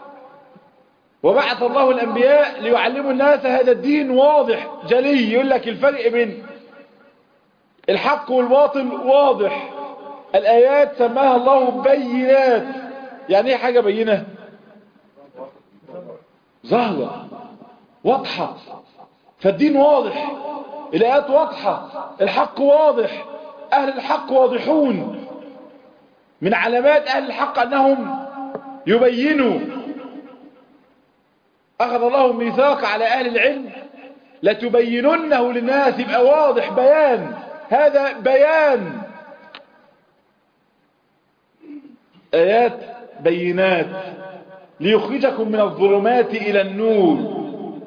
Speaker 1: وبعث الله الأنبياء ليعلموا الناس هذا الدين واضح جلي يقول لك الفرق بين الحق والباطل واضح الآيات سماها الله بينات يعني ايه حاجة بينة ظاهرة واضحة فالدين واضح الآيات واضحة الحق واضح أهل الحق واضحون من علامات أهل الحق أنهم يبينوا أخذ الله ميثاق على أهل العلم لتبيننه للناس يبقى واضح بيان هذا بيان آيات بينات ليخرجكم من الظلمات إلى النور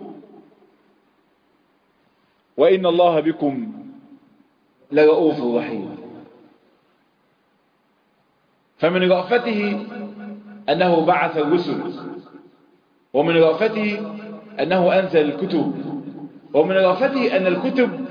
Speaker 1: وإن الله بكم لرؤوف رحيم فمن رأفته أنه بعث الرسل ومن رأفته أنه أنزل الكتب ومن رأفته أن الكتب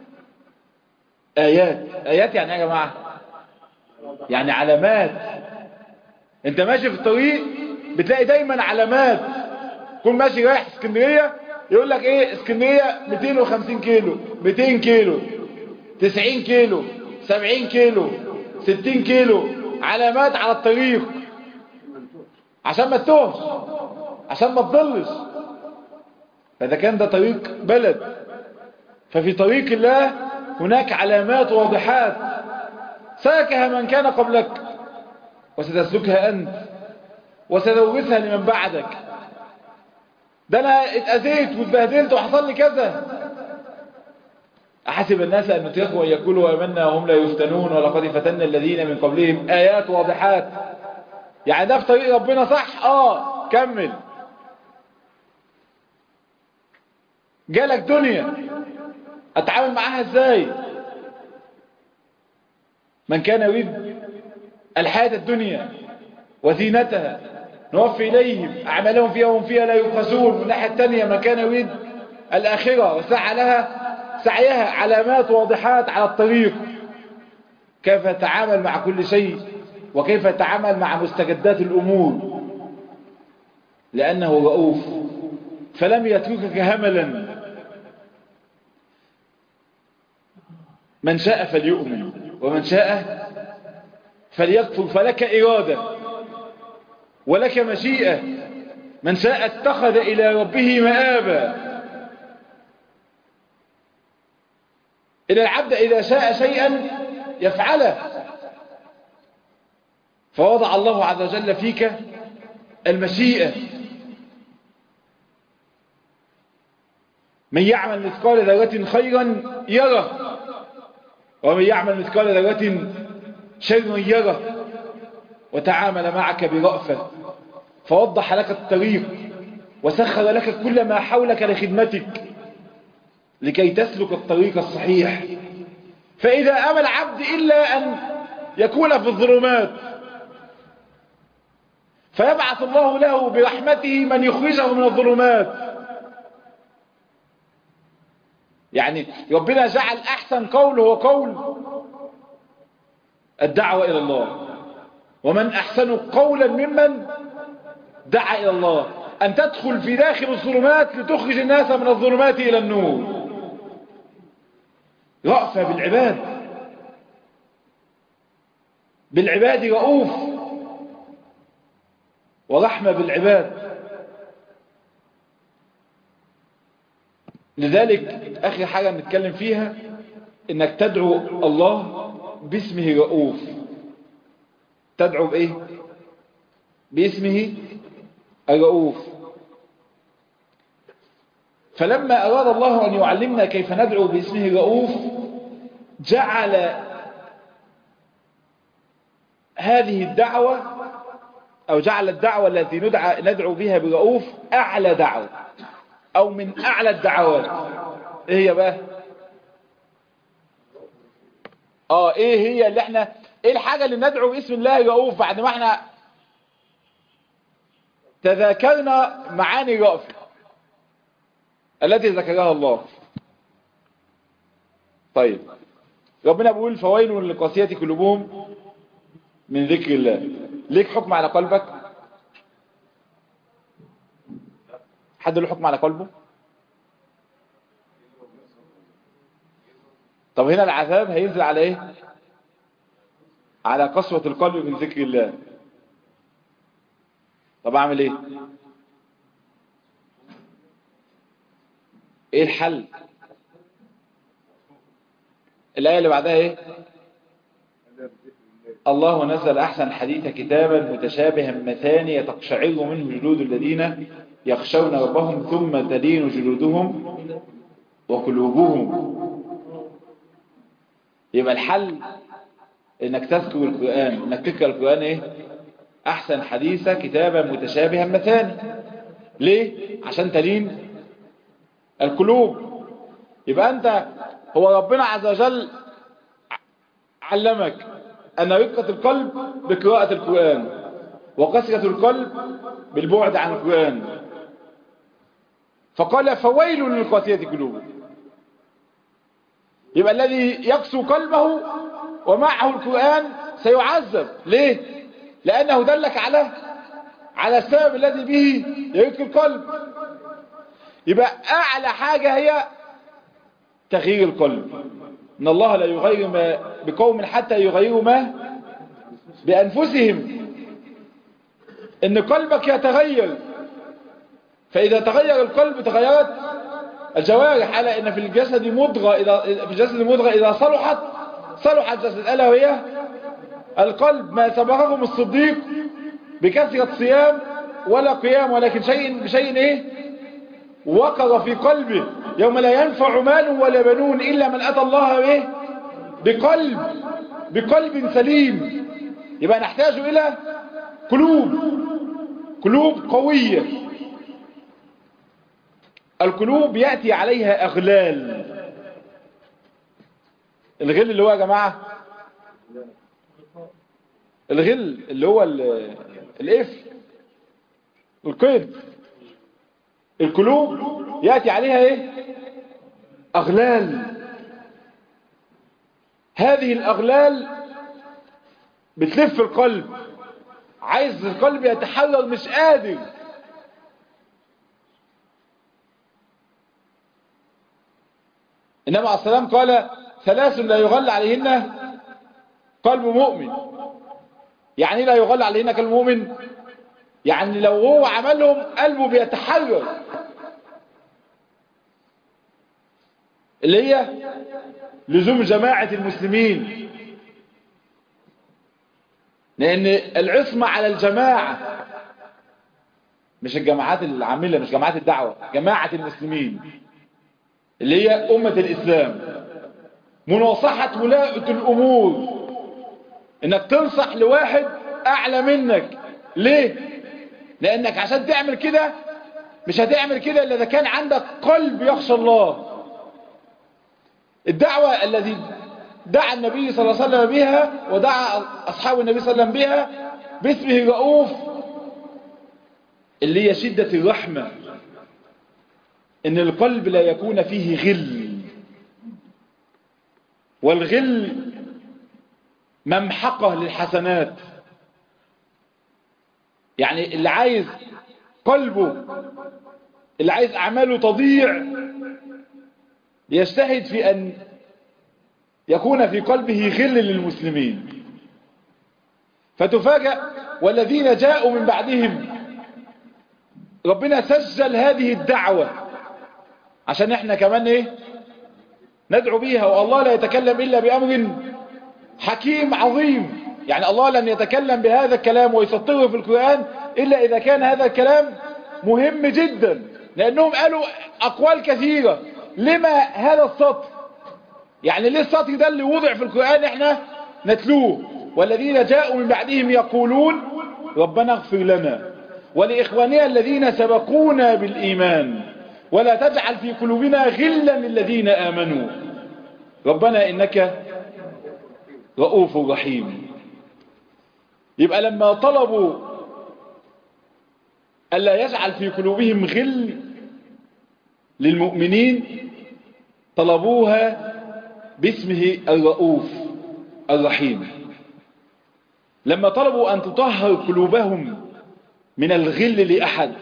Speaker 1: آيات آيات يعني يا جماعة يعني علامات انت ماشي في الطريق بتلاقي دايما علامات كل ماشي رايح اسكندرية يقول لك ايه اسكندرية 250 كيلو 200 كيلو 90 كيلو 70 كيلو 60 كيلو علامات على الطريق عشان ما تتوهش عشان ما تضلش فإذا كان ده طريق بلد ففي طريق الله هناك علامات واضحات سلكها من كان قبلك وستسلكها أنت وستورثها لمن بعدك ده أنا اتأذيت واتبهدلت وحصل لي كذا أحسب الناس أن نتركوا أن يقولوا آمنا وهم لا يفتنون ولقد فتنا الذين من قبلهم آيات واضحات يعني ده في طريق ربنا صح آه كمل جالك دنيا اتعامل معاها ازاي من كان يريد الحياة الدنيا وزينتها نوفي إليهم أعمالهم فيها وهم فيها لا يبخسون من الناحية الثانية من كان يريد الآخرة وسعى لها سعيها علامات واضحات على الطريق كيف يتعامل مع كل شيء وكيف يتعامل مع مستجدات الأمور لأنه رؤوف فلم يتركك هملا من شاء فليؤمن ومن شاء فليكفر فلك إرادة ولك مشيئة من شاء اتخذ إلى ربه مآبا إن العبد إذا شاء شيئا يفعله فوضع الله عز وجل فيك المشيئة من يعمل مثقال ذرة خيرا يره ومن يعمل مثقال ذرة شرا يره وتعامل معك برأفة فوضح لك الطريق وسخر لك كل ما حولك لخدمتك لكي تسلك الطريق الصحيح فإذا أمل العبد إلا أن يكون في الظلمات فيبعث الله له برحمته من يخرجه من الظلمات يعني ربنا جعل أحسن قول هو قول الدعوة إلى الله ومن أحسن قولا ممن دعا إلى الله أن تدخل في داخل الظلمات لتخرج الناس من الظلمات إلى النور رأفة بالعباد بالعباد رؤوف ورحمة بالعباد لذلك آخر حاجة نتكلم فيها إنك تدعو الله باسمه رؤوف تدعو بإيه باسمه الرؤوف فلما أراد الله أن يعلمنا كيف ندعو باسمه الرؤوف جعل هذه الدعوة أو جعل الدعوة التي ندعى ندعو بها برؤوف أعلى دعوة أو من أعلى الدعوات إيه هي بقى آه إيه هي اللي احنا إيه الحاجة اللي ندعو باسم الله رؤوف بعد ما احنا تذاكرنا معاني رأفة التي ذكرها الله طيب ربنا بيقول فويل للقاسية قلوبهم من ذكر الله ليك حكم على قلبك حد له حكم على قلبه طب هنا العذاب هينزل على ايه على قسوة القلب من ذكر الله طب اعمل ايه ايه الحل الآية اللي بعدها ايه الله نزل أحسن الحديث كتابا متشابها مثاني تقشعر منه جلود الذين يخشون ربهم ثم تلين جلودهم وقلوبهم يبقى الحل انك تذكر القرآن انك تقرأ القرآن ايه احسن حديثة كتابا متشابها مثاني ليه عشان تلين القلوب يبقى انت هو ربنا عز وجل علمك ان رقة القلب بقراءة القرآن وقسرة القلب بالبعد عن القرآن فقال فويل للقاسية قلوب يبقى الذي يقسو قلبه ومعه القرآن سيعذب ليه لأنه دلك على على السبب الذي به يرق القلب يبقى أعلى حاجة هي تغيير القلب إن الله لا يغير ما بقوم حتى يغيروا ما بأنفسهم إن قلبك يتغير فإذا تغير القلب تغيرت الجوارح على إن في الجسد مضغة إذا في الجسد مضغة إذا صلحت صلح الجسد ألا وهي القلب ما سبقهم الصديق بكثرة صيام ولا قيام ولكن شيء بشيء إيه وقر في قلبه يوم لا ينفع مال ولا بنون إلا من أتى الله به بقلب بقلب سليم يبقى نحتاج إلى قلوب قلوب قوية القلوب يأتي عليها أغلال الغل اللي هو يا جماعة الغل اللي هو الإف القيد القلوب يأتي عليها ايه أغلال هذه الأغلال بتلف القلب عايز القلب يتحرر مش قادر إنما عليه السلام قال ثلاث لا يغل عليهن قلب مؤمن يعني لا يغل عليهن قلب مؤمن يعني لو هو عملهم قلبه بيتحرر اللي هي لزوم جماعة المسلمين لأن العصمة على الجماعة مش الجماعات العاملة مش جماعات الدعوة جماعة المسلمين اللي هي أمة الإسلام مناصحة ولاءة الأمور إنك تنصح لواحد أعلى منك ليه؟ لأنك عشان تعمل كده مش هتعمل كده إلا إذا كان عندك قلب يخشى الله الدعوة الذي دعا النبي صلى الله عليه وسلم بها ودعا أصحاب النبي صلى الله عليه وسلم بها باسمه رؤوف اللي هي شدة الرحمة إن القلب لا يكون فيه غل والغل ممحقة للحسنات يعني اللي عايز قلبه اللي عايز أعماله تضيع يجتهد في أن يكون في قلبه غل للمسلمين فتفاجأ والذين جاءوا من بعدهم ربنا سجل هذه الدعوة عشان احنا كمان ايه ندعو بيها والله لا يتكلم إلا بأمر حكيم عظيم يعني الله لن يتكلم بهذا الكلام ويسطره في القرآن إلا إذا كان هذا الكلام مهم جدا لأنهم قالوا أقوال كثيرة لما هذا السطر يعني ليه السطر ده اللي وضع في القرآن احنا نتلوه والذين جاءوا من بعدهم يقولون ربنا اغفر لنا ولإخواننا الذين سبقونا بالإيمان ولا تجعل في قلوبنا غلا للذين آمنوا ربنا إنك رؤوف رحيم يبقى لما طلبوا ألا يجعل في قلوبهم غل للمؤمنين طلبوها باسمه الرؤوف الرحيم لما طلبوا أن تطهر قلوبهم من الغل لأحد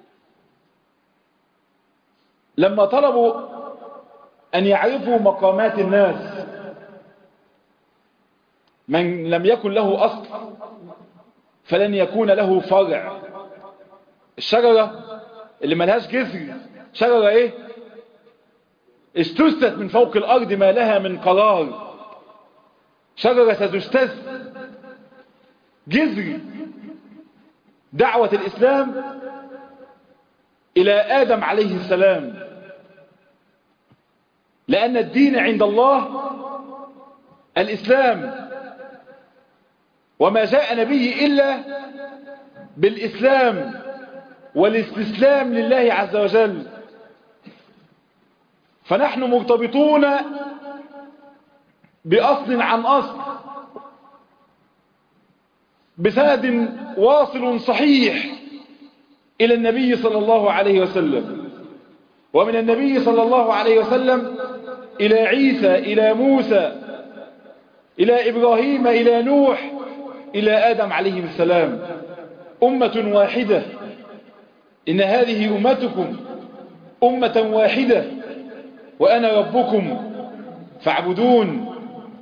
Speaker 1: لما طلبوا أن يعرفوا مقامات الناس من لم يكن له أصل فلن يكون له فرع الشجرة اللي ملهاش جذر شجرة ايه استست من فوق الأرض ما لها من قرار شجرة ستستث جذر دعوة الإسلام إلى آدم عليه السلام لأن الدين عند الله الإسلام وما جاء نبي إلا بالإسلام والاستسلام لله عز وجل فنحن مرتبطون بأصل عن أصل بسند واصل صحيح إلى النبي صلى الله عليه وسلم ومن النبي صلى الله عليه وسلم إلى عيسى إلى موسى إلى إبراهيم إلى نوح إلى آدم عليه السلام أمة واحدة إن هذه أمتكم أمة واحدة وأنا ربكم فاعبدون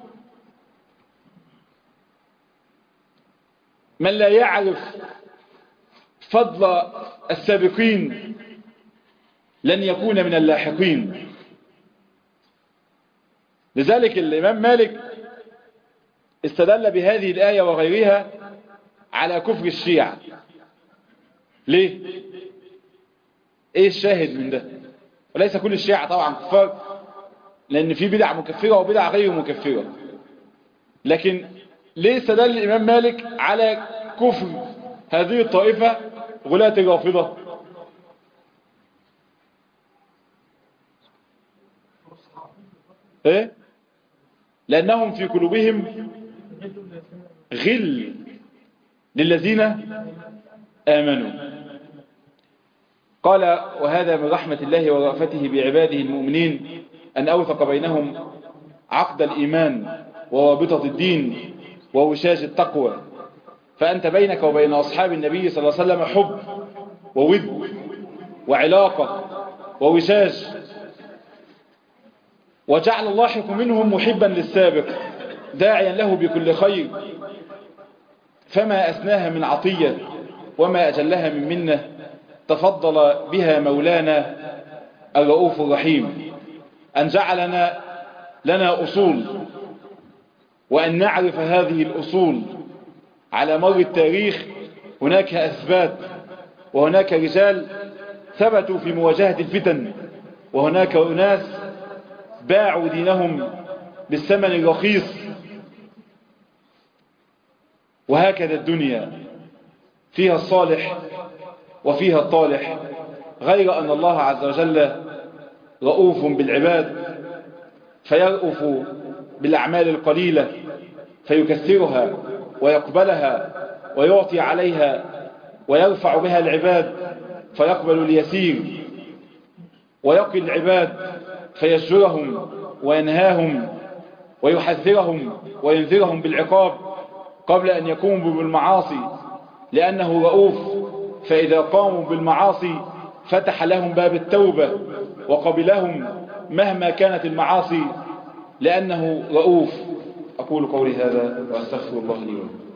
Speaker 1: من لا يعرف فضل السابقين لن يكون من اللاحقين لذلك الإمام مالك استدل بهذه الآية وغيرها على كفر الشيعة ليه ايه الشاهد من ده وليس كل الشيعة طبعا كفار لان في بدع مكفرة وبدع غير مكفرة لكن ليه استدل الامام مالك على كفر هذه الطائفة غلاة الرافضة ايه لانهم في قلوبهم غل للذين آمنوا قال وهذا من رحمة الله ورأفته بعباده المؤمنين أن أوثق بينهم عقد الإيمان ووابطة الدين ووشاج التقوى فأنت بينك وبين أصحاب النبي صلى الله عليه وسلم حب وود وعلاقة ووشاج وجعل اللاحق منهم محبا للسابق داعيا له بكل خير فما أثناها من عطية وما أجلها من منة تفضل بها مولانا الرؤوف الرحيم أن جعلنا لنا أصول وأن نعرف هذه الأصول على مر التاريخ هناك أثبات وهناك رجال ثبتوا في مواجهة الفتن وهناك أناس باعوا دينهم بالثمن الرخيص وهكذا الدنيا فيها الصالح وفيها الطالح غير أن الله عز وجل رؤوف بالعباد فيرؤف بالأعمال القليلة فيكثرها ويقبلها ويعطي عليها ويرفع بها العباد فيقبل اليسير ويقي العباد فيزجرهم وينهاهم ويحذرهم وينذرهم بالعقاب قبل أن يقوموا بالمعاصي لأنه رؤوف فإذا قاموا بالمعاصي فتح لهم باب التوبة وقبلهم مهما كانت المعاصي لأنه رؤوف أقول قولي هذا وأستغفر الله لي ولكم